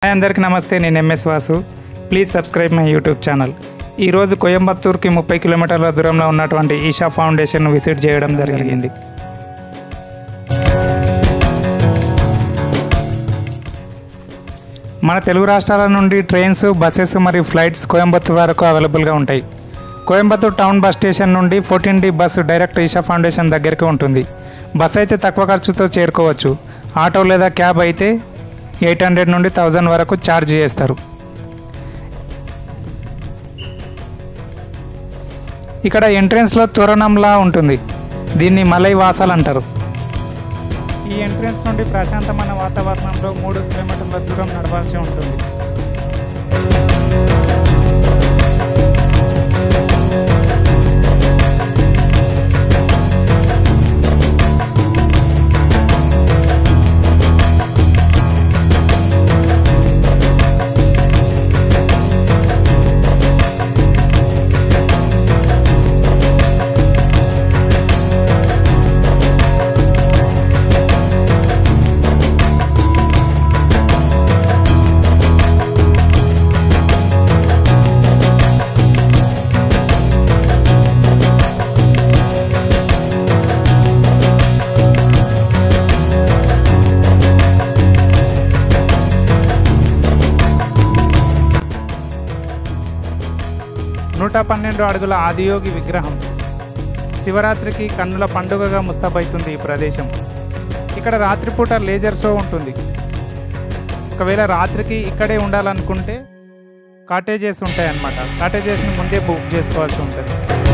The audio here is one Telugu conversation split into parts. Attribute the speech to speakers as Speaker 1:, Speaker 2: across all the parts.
Speaker 1: హాయ్ అందరికీ నమస్తే నేను MS Vasu please subscribe my YouTube channel ఈరోజు కోయంబత్తూర్కి ముప్పై కిలోమీటర్ల దూరంలో ఉన్నటువంటి ఈషా ఫౌండేషన్ విజిట్ చేయడం జరిగింది మన తెలుగు రాష్ట్రాల నుండి ట్రైన్స్ బస్సెస్ మరియు ఫ్లైట్స్ కోయంబత్తూర్ వరకు అవైలబుల్గా ఉంటాయి కోయంబత్తూర్ టౌన్ బస్ స్టేషన్ నుండి fourteen D bus direct Isha foundation దగ్గరికి ఉంటుంది బస్ అయితే తక్కువ ఖర్చుతో చేరుకోవచ్చు ఆటో లేదా క్యాబ్ అయితే ఎయిట్ హండ్రెడ్ నుండి థౌజండ్ వరకు ఛార్జ్ చేస్తారు ఇక్కడ ఎంట్రన్స్లో తోరణంలా ఉంటుంది దీన్ని మలై వాసాలు అంటారు ఈ ఎంట్రన్స్ నుండి ప్రశాంతమైన వాతావరణంలో మూడు కిలోమీటర్ల దూరం నడవాల్సి ఉంటుంది నూట పన్నెండు అడుగుల ఆదియోగి విగ్రహం శివరాత్రికి కన్నుల పండుగగా ముస్తాబైతుంది ఈ ప్రదేశం ఇక్కడ రాత్రిపూట లేజర్ షో ఉంటుంది ఒకవేళ రాత్రికి ఇక్కడే ఉండాలనుకుంటే కాటేజెస్ ఉంటాయన్నమాట కాటేజెస్ని ముందే బుక్ చేసుకోవాల్సి ఉంటుంది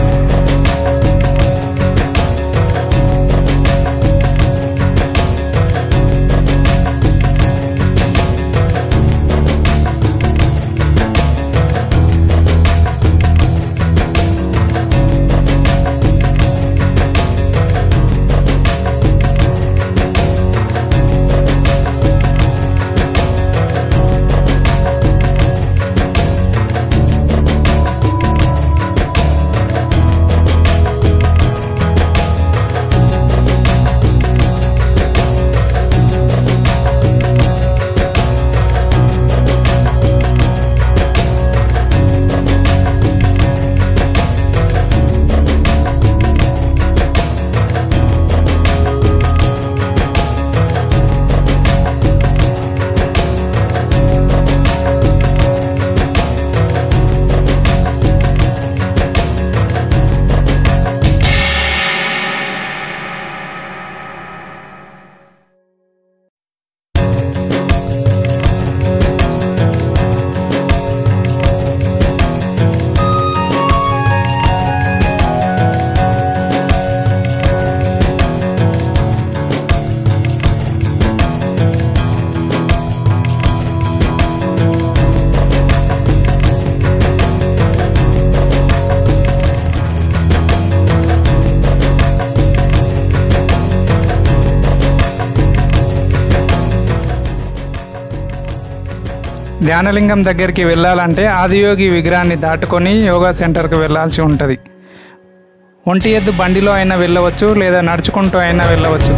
Speaker 1: ధ్యానలింగం దగ్గరికి వెళ్ళాలంటే ఆదియోగి విగ్రహాన్ని దాటుకొని యోగా సెంటర్కి వెళ్ళాల్సి ఉంటుంది ఒంటి ఎద్దు బండిలో అయినా వెళ్ళవచ్చు లేదా నడుచుకుంటూ అయినా వెళ్ళవచ్చు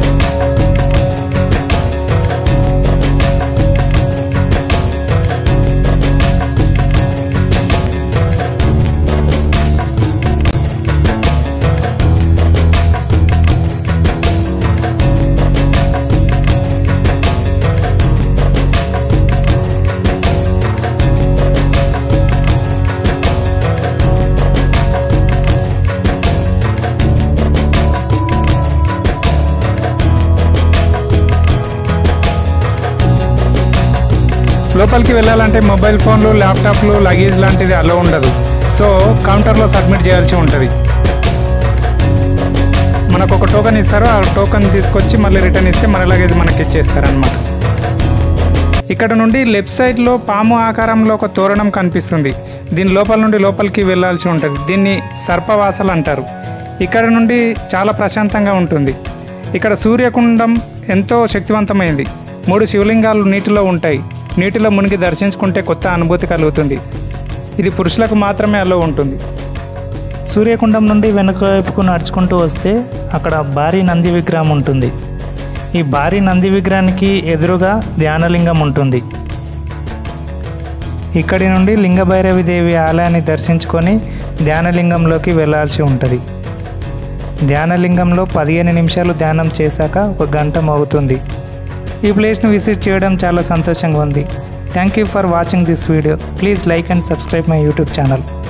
Speaker 1: లోపలికి వెళ్ళాలంటే మొబైల్ ఫోన్లు ల్యాప్టాప్లు లగేజ్ లాంటిది అలో ఉండదు సో కౌంటర్లో సబ్మిట్ చేయాల్సి ఉంటుంది మనకు ఒక టోకెన్ ఇస్తారు ఆ టోకెన్ తీసుకొచ్చి మళ్ళీ రిటర్న్ ఇస్తే మన లగేజ్ మనకి ఇచ్చేస్తారు అనమాట ఇక్కడ నుండి లెఫ్ట్ సైడ్లో పాము ఆకారంలో ఒక తోరణం కనిపిస్తుంది దీని లోపల నుండి లోపలికి వెళ్ళాల్సి ఉంటుంది దీన్ని సర్పవాసలు అంటారు ఇక్కడ నుండి చాలా ప్రశాంతంగా ఉంటుంది ఇక్కడ సూర్యకుండం ఎంతో శక్తివంతమైంది మూడు శివలింగాలు నీటిలో ఉంటాయి నీటిలో మునిగి దర్శించుకుంటే కొత్త అనుభూతి కలుగుతుంది ఇది పురుషులకు మాత్రమే అలో ఉంటుంది
Speaker 2: సూర్యకుండం నుండి వెనుక వైపుకు నడుచుకుంటూ వస్తే అక్కడ భారీ నంది విగ్రహం ఉంటుంది ఈ భారీ నంది విగ్రహానికి ఎదురుగా ధ్యానలింగం ఉంటుంది ఇక్కడి నుండి లింగభైరవి దేవి ఆలయాన్ని దర్శించుకొని ధ్యానలింగంలోకి వెళ్ళాల్సి ఉంటుంది ధ్యానలింగంలో పదిహేను నిమిషాలు ధ్యానం చేశాక ఒక గంట మోగుతుంది ఈ ప్లేస్ను విజిట్ చేయడం చాలా సంతోషంగా ఉంది thank you for watching this video please like and subscribe my YouTube channel